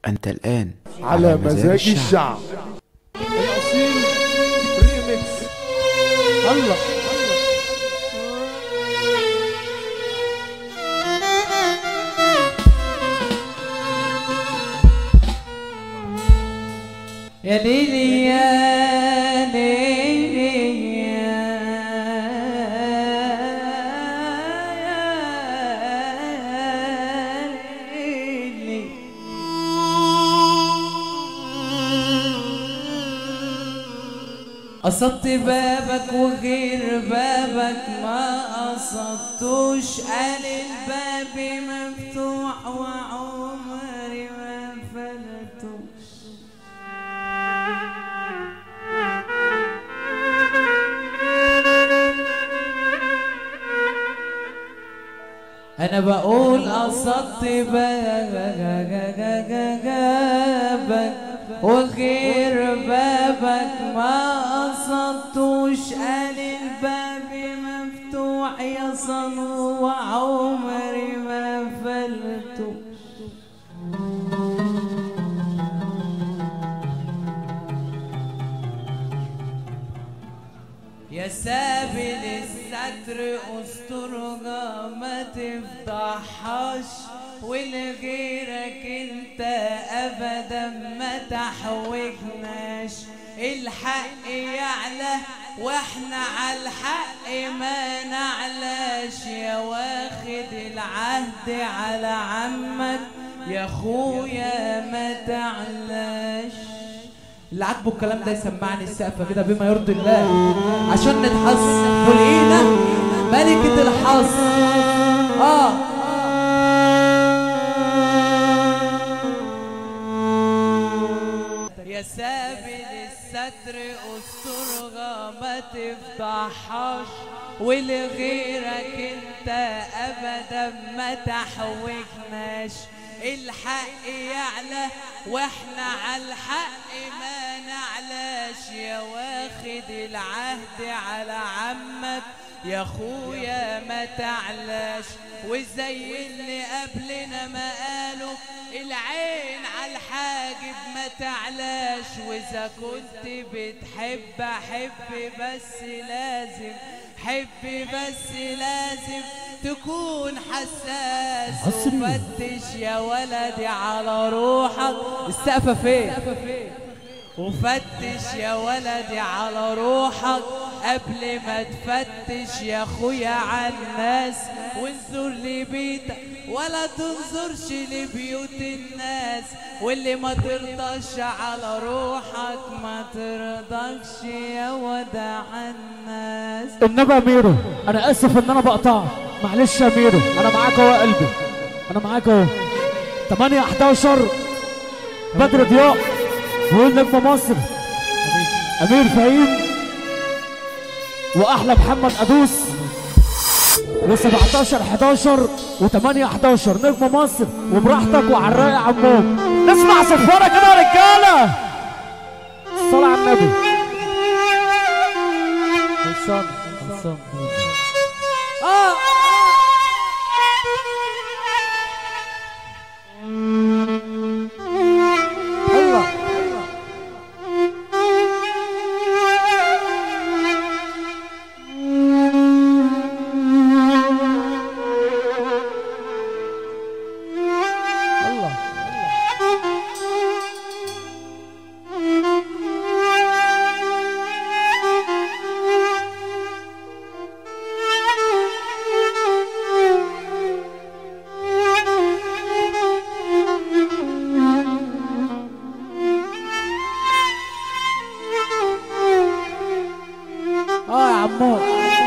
أنت الآن على مزاج الشعب الاصيل ريميكس الله يا ليلي يا ليلي يا ليلي قصدت بابك وغير بابك ما قصدتوش قال الباب مفتوح وعمري ما فلتوش انا بقول قصدت بابك وغير بابك ما قصدتوش قال الباب مفتوح يا صنو وعمري ما فلتوش يا سابل الستر استرها ما تفضحهاش ولغيرك انت ابدا ما تحوجناش الحق يعلى واحنا على الحق ما نعلاش يا واخد العهد على عمك يا اخويا ما تعلاش اللي عاجبه الكلام ده يسمعني السقفه كده بما يرضي الله عشان نتحظ ولقينا ملكة الحظ اه يا سابل الستر استرها ما تفضحهاش ولغيرك انت ابدا ما تحوجناش الحق يعلى واحنا على الحق ما نعلاش يا واخد العهد على عمك يا اخويا ما تعلاش وزي اللي قبلنا ما قالوا العين على الحاجب ما تعلاش واذا كنت بتحب احب بس لازم حب بس لازم تكون حساس وفتش يا ولدي على روحك السقفه فين وفتش يا ولدي على روحك قبل ما تفتش يا اخويا على الناس وانظر لبيتك ولا تنظرش لبيوت الناس واللي ما ترضاش على روحك ما ترضاكش يا ودع الناس النبي يا ميرو انا اسف ان انا بقطعك معلش يا ميرو انا معاك اهو يا قلبي انا معاك اهو 8 11 بدر ضياء بيقول نجم مصر امير فهيم واحلى محمد ادوس و17 11 و8 11 نجم مصر وبراحتك وعلى الرايق يا عمو نسمع صفاره كده يا رجاله الصلاه على النبي خلصان خلصان اه الله الله اه يا عمو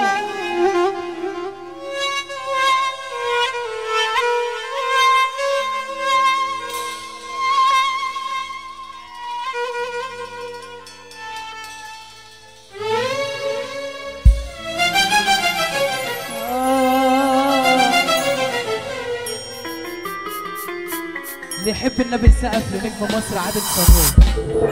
اللي يحب النبي سقف لنجم مصر عادل صاروخ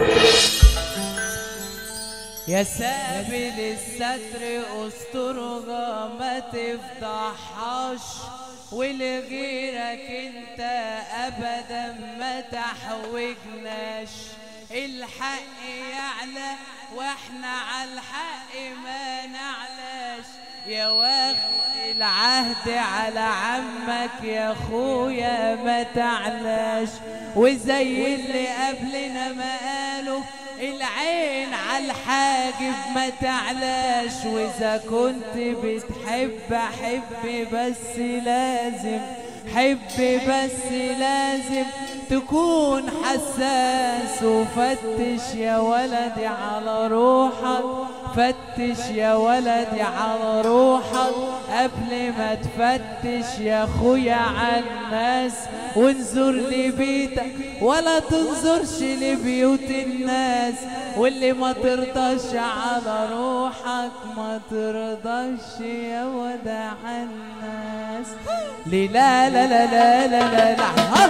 يا سابل الستر استرها ما تفضحهاش ولغيرك انت ابدا ما تحوجناش الحق يعلى واحنا على الحق ما نعلاش يا واخد العهد على عمك يا اخويا ما تعلاش وزي اللي قبلنا ما قالوا العين على الحاجب ما تعلاش واذا كنت بتحب حب بس لازم حب بس لازم تكون حساس وفتش يا ولدي على روحك فتش يا ولدي على روحك قبل ما تفتش يا اخويا على الناس وانظر لبيتك ولا تنظرش لبيوت الناس واللي ما ترضاش على روحك ما ترضاش يا ودع الناس لي لا لا لا لا لا لا, لا. ها.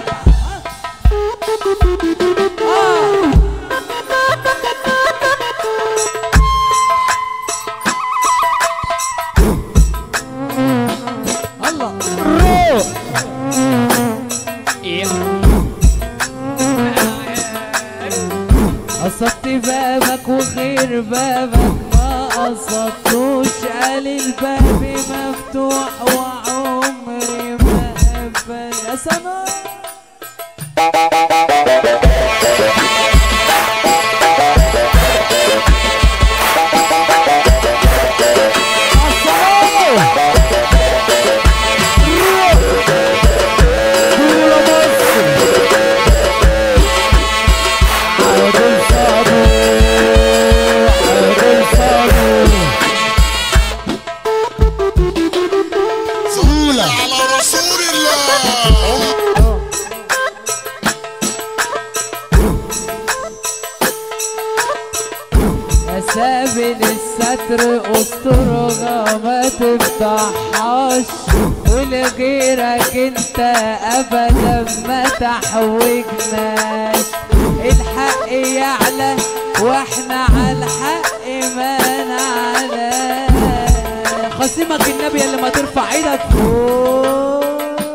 آه. الله قصدت بابك وغير بابك ما قصدتوش قال الباب مفتوح وعمري ما قبل يا سلام صلى على رسول الله يا سابل الستر استرها ما تفتحهاش ولغيرك انت ابدا ما تحوجناش الحق يعلى واحنا على الحق ما نعلى خصيمك النبي اللي ما ترفع ايدك فوق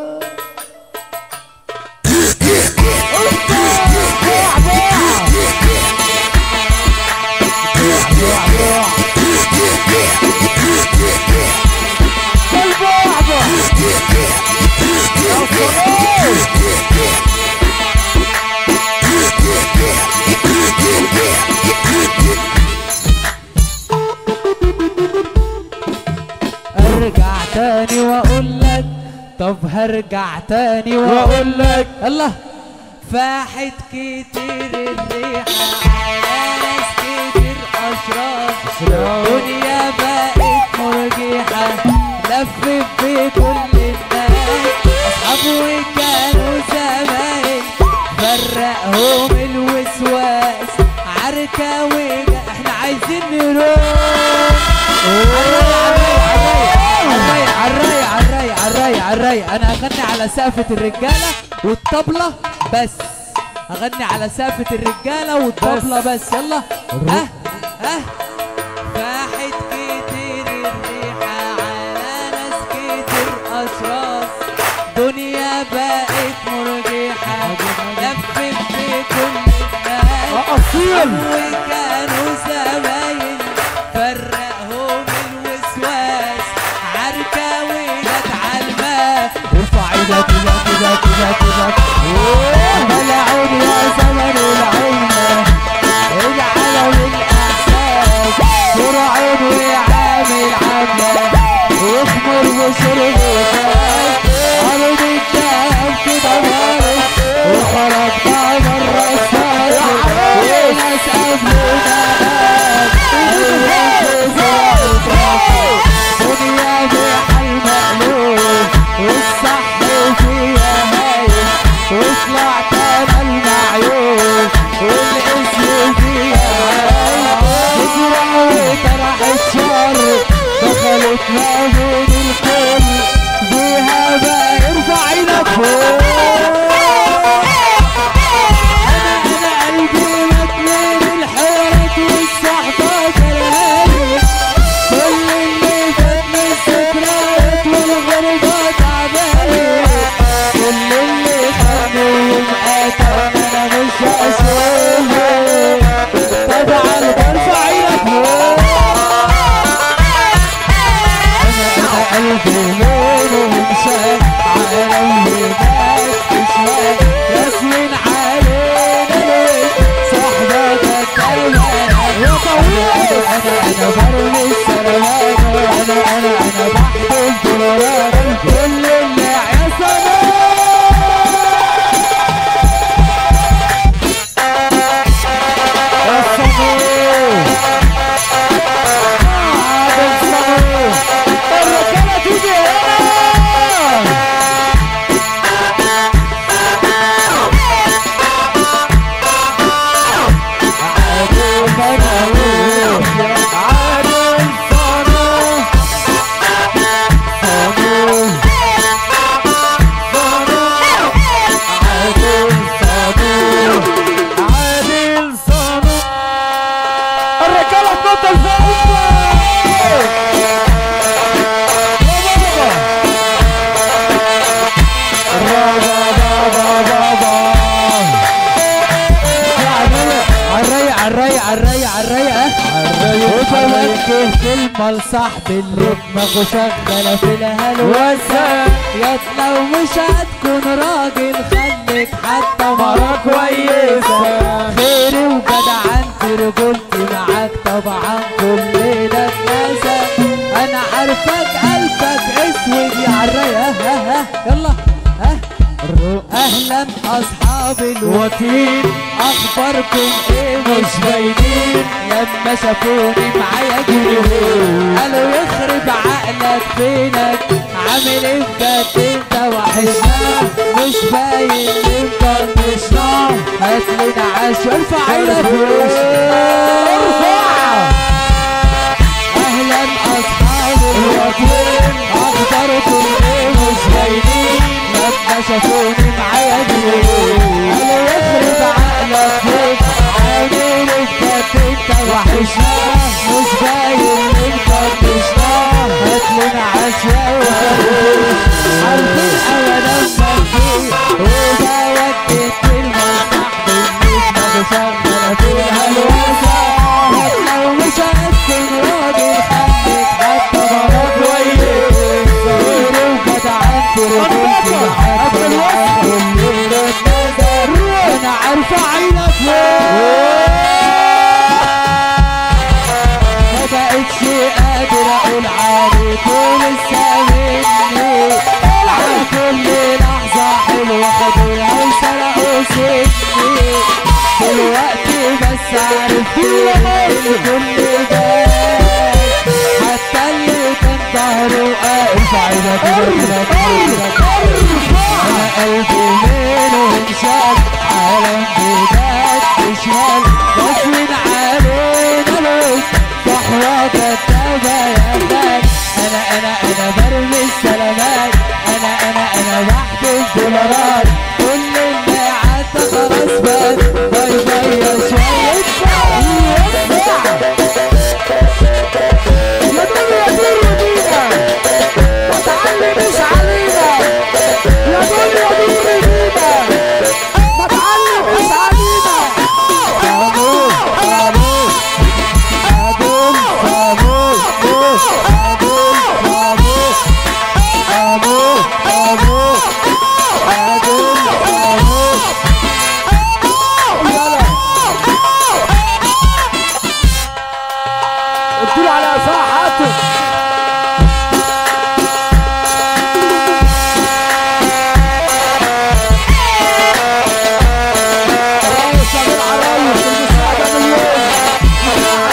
ارجع تاني واقول لك طب هرجع تاني واقول لك الله فاحت كتير الريحة ناس كتير أشراف دنيا بقت مرجحة لفت بكل الناس أصحابه كانوا زمان فرقهم الوسواس عركة وجا احنا عايزين نروح عالرايق عالرايق عالرايق عالرايق عالرايق انا اغني على سقفة الرجالة والطبلة بس اغني على سقفة الرجالة والطبلة بس يلا ها ها فاحت كتير الريحة على ناس كتير اشراس دنيا بقت مرجحة لفت بكل الناس اصيل وكانوا زمايل فرقهم الوسواس عركة وجت عالماء ارفع ايدك كده كده كده كده العين يا زمن العين العلم الاحساس فرعون وعامل عامله واخمر وشرب وفاس عرض الدهب كده بارد وخرج بقى مرة الساعة وناس قبلنا دنيا بحل مقلوب والصح فيها هايل وطلعت انا المعيوب والاسم فيها هايل تزرع وطرح الشر دخلت ما بين الكل بيها وجه كلمة لصاحب اللي دماغه شغالة في الهلوسة يا لو مش هتكون راجل خليك حتى مرة كويسة خيري وجدعنتي رجولتي معاك طبعا كلنا اتنسى انا عارفك قلبك اسود يا عالرايق يلا ها اهلا اصحاب الوكيل اخباركم ايه مش باينين لما شافوني معايا جنيه قالوا يخرب عقلك فينك عامل ايه بجد انت وحشنا مش باين انت مطنشنا هاتلنا عاش ارفع عينك اهلا اصحاب الوكيل اخباركم ايه مش باينين لما شافوني معايا جنيه قالوا يخرب عقلك فيك عامل بجد انت وحشنا مش باين انت مطنشنا هاتلنا عشاوي عارفين انا لما فيه وده وديت المصلح بالنسبة مشغلة في الهلوسة لو مش هتكون راجل خليك حتى مرة كويس غيري وجدعنت رجولتي معاك بالعقل اللي نتنزل انا عارفة عينك ما بقتش قادر اقول عليك ولسه مني على كل لحظة حلوة خدوها وسرقوا سني دلوقتي بس عرفت الكل ده حتى اللي كان ظهره واقف عينك رجلك رجلك انا قلبي منه انشال عالم بجد شمال غصب علينا لوز صحوة كدابة يا خال انا انا انا برمي السلامات انا انا انا بحدث دولارات كل اللي عدى خلاص بات باي باي يا شوية يا دنيا يا دنيا دينا ما تعلمش علينا يا دنيا دنيا دينا ما تعلمش علينا صابون صابون صابون صابون صابون صابون صابون صابون صابون صابون يلا اديله على صحته ريس يا جدع ريس المساعدة مليون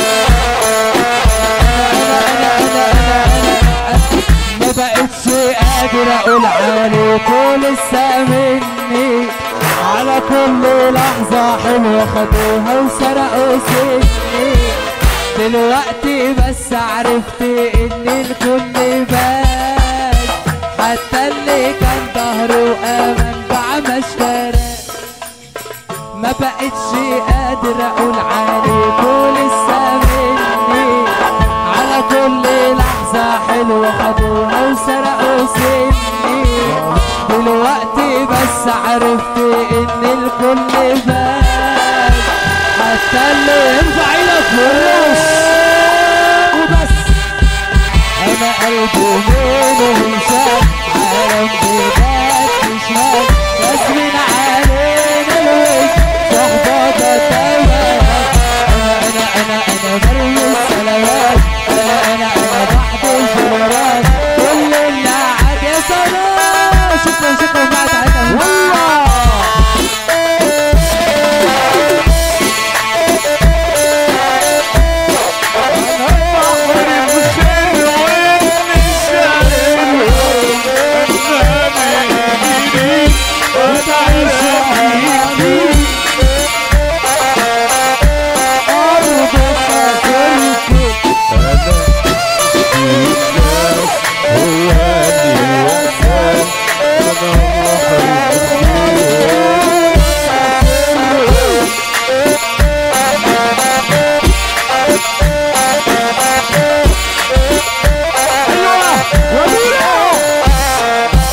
ما بقتش قادر اقول عليكم لسه مني على كل لحظة حلوة خدوها وسرقوا سني دلوقتي بس عرفت ان الكل بان حتى اللي كان ظهره وامن باع ما اشترى ما بقتش قادر اقول عليكم لسه مني على كل لحظة حلوة خدوها وسرقوا سني دلوقتي بس عرفت ان الكل بان حتى اللي يرفع ايدك فوق وبس انا قلبي منه انشال عالم بجد شمال رسمين علينا الوش صحبة تتابع انا انا انا برمي السلامات انا انا انا بحضر جرارات كل اللي عاد يا سلام شكرا شكرا بعد عينك والله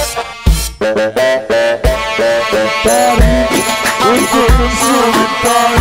وانتوا تمشوا بالطريق